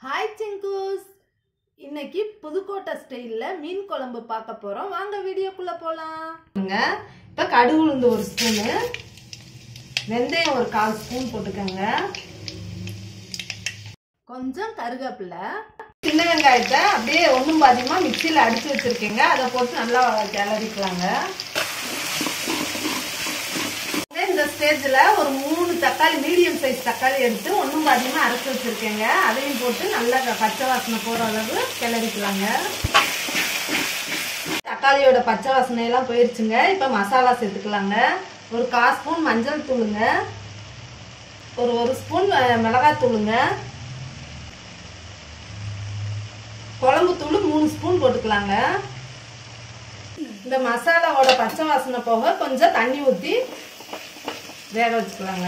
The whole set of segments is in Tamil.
ஹாய் சிங்கூஸ் இன்னைக்கு புதுக்கோட்டை ஸ்டைலில் மீன் குழம்பு பார்க்க போகிறோம் வாங்க வீடியோக்குள்ளே போகலாம் இப்போ கடுகு உளுந்து ஒரு ஸ்பூனு வெந்தயம் ஒரு கால் ஸ்பூன் போட்டுக்கோங்க கொஞ்சம் கருவேப்பிலை சின்ன வெங்காயத்தை அப்படியே ஒன்றும் பாதியமாக மிக்சியில் அடித்து வச்சுருக்கேங்க அதை போட்டு நல்லா கிளறிக்கலாங்க இந்த ஸ்டேஜில் ஒரு மூணு தக்காளி மீடியம் சைஸ் தக்காளி எடுத்து ஒன்றும் பாதியமாக அரைச்சி வச்சுருக்கேங்க அதையும் போட்டு நல்லா பச்சை வாசனை போகிற அளவு கிளறிக்கலாங்க தக்காளியோட பச்சை வாசனையெல்லாம் போயிருச்சுங்க இப்போ மசாலா சேர்த்துக்கலாங்க ஒரு கால் ஸ்பூன் மஞ்சள் தூளுங்க ஒரு ஒரு ஸ்பூன் மிளகாய் தூளுங்க குழம்பு தூள் மூணு ஸ்பூன் போட்டுக்கலாங்க இந்த மசாலாவோட பச்சை வாசனை போக கொஞ்சம் தண்ணி ஊற்றி வேக வச்சுக்கலாங்க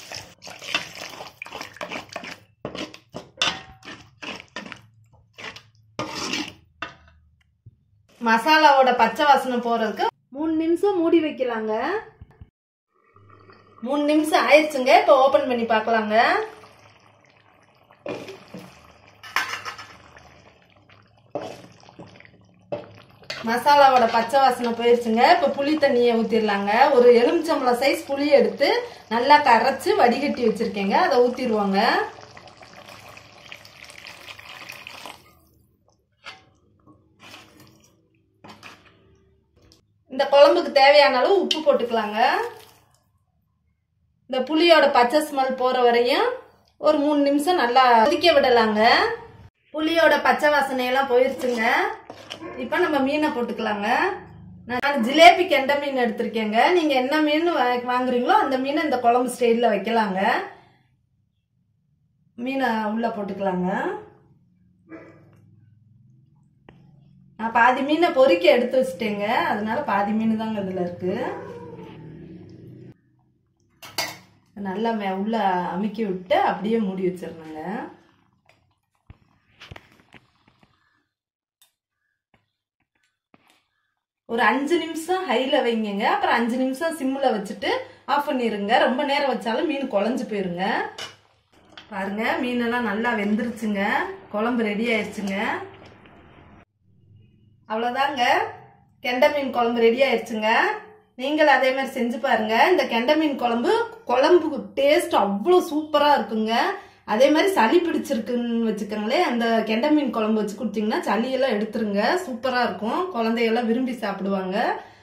மசாலாவோட பச்சை வாசனை போறதுக்கு மூணு நிமிஷம் மூடி வைக்கலாங்க மூணு நிமிஷம் ஆயிடுச்சுங்க இப்போ ஓபன் பண்ணி பார்க்கலாங்க மசாலாவோட பச்சை வாசனை போயிருச்சுங்க இப்போ புளி தண்ணியை ஊற்றிடலாங்க ஒரு எலுமிச்சம்பழம் சைஸ் புளி எடுத்து நல்லா கரைச்சி வடிகட்டி வச்சிருக்கேங்க அதை ஊற்றிடுவோங்க இந்த குழம்புக்கு தேவையான அளவு உப்பு போட்டுக்கலாங்க இந்த புளியோட பச்சை ஸ்மெல் போற வரையும் ஒரு மூணு நிமிஷம் நல்லா கொதிக்க விடலாங்க புளியோட பச்சை வாசனையெல்லாம் போயிருச்சுங்க இப்போ நம்ம மீனை போட்டுக்கலாங்க நான் ஜிலேபி கெண்டை மீன் எடுத்திருக்கேங்க நீங்க என்ன மீன் வா- வாங்குறீங்களோ அந்த மீனை இந்த குழம்பு ஸ்டைலில் வைக்கலாங்க மீனை உள்ள போட்டுக்கலாங்க நான் பாதி மீனை பொறிக்க எடுத்து வச்சுட்டேங்க அதனால பாதி மீன் தாங்க இதுல இருக்கு நல்லா மே- உள்ள அமுக்கி விட்டு அப்படியே மூடி வச்சிடணுங்க ஒரு அஞ்சு நிமிஷம் ஹைல வைங்கங்க அப்புறம் அஞ்சு நிமிஷம் சிம்ல வச்சுட்டு ஆஃப் பண்ணிருங்க ரொம்ப நேரம் வச்சாலும் மீன் குழஞ்சு போயிருங்க பாருங்க மீனெல்லாம் நல்லா வெந்துருச்சுங்க குழம்பு ரெடி ஆயிடுச்சுங்க அவ்வளோதாங்க கெண்டை மீன் குழம்பு ரெடி ஆயிடுச்சுங்க நீங்களும் அதே மாதிரி செஞ்சு பாருங்க இந்த கெண்டை மீன் குழம்பு குழம்பு டேஸ்ட் அவ்வளோ சூப்பராக இருக்குங்க அதே மாதிரி சளி பிடிச்சிருக்குன்னு வச்சுக்கோங்களேன் அந்த கெண்டை மீன் குழம்பு வச்சு கொடுத்தீங்கன்னா சளியெல்லாம் எடுத்துருங்க சூப்பராக இருக்கும் குழந்தையெல்லாம் விரும்பி சாப்பிடுவாங்க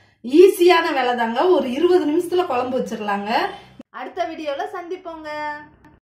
ஈஸியான வேலை தாங்க ஒரு இருபது நிமிஷத்துல குழம்பு வச்சிடலாங்க அடுத்த வீடியோவில் சந்திப்போங்க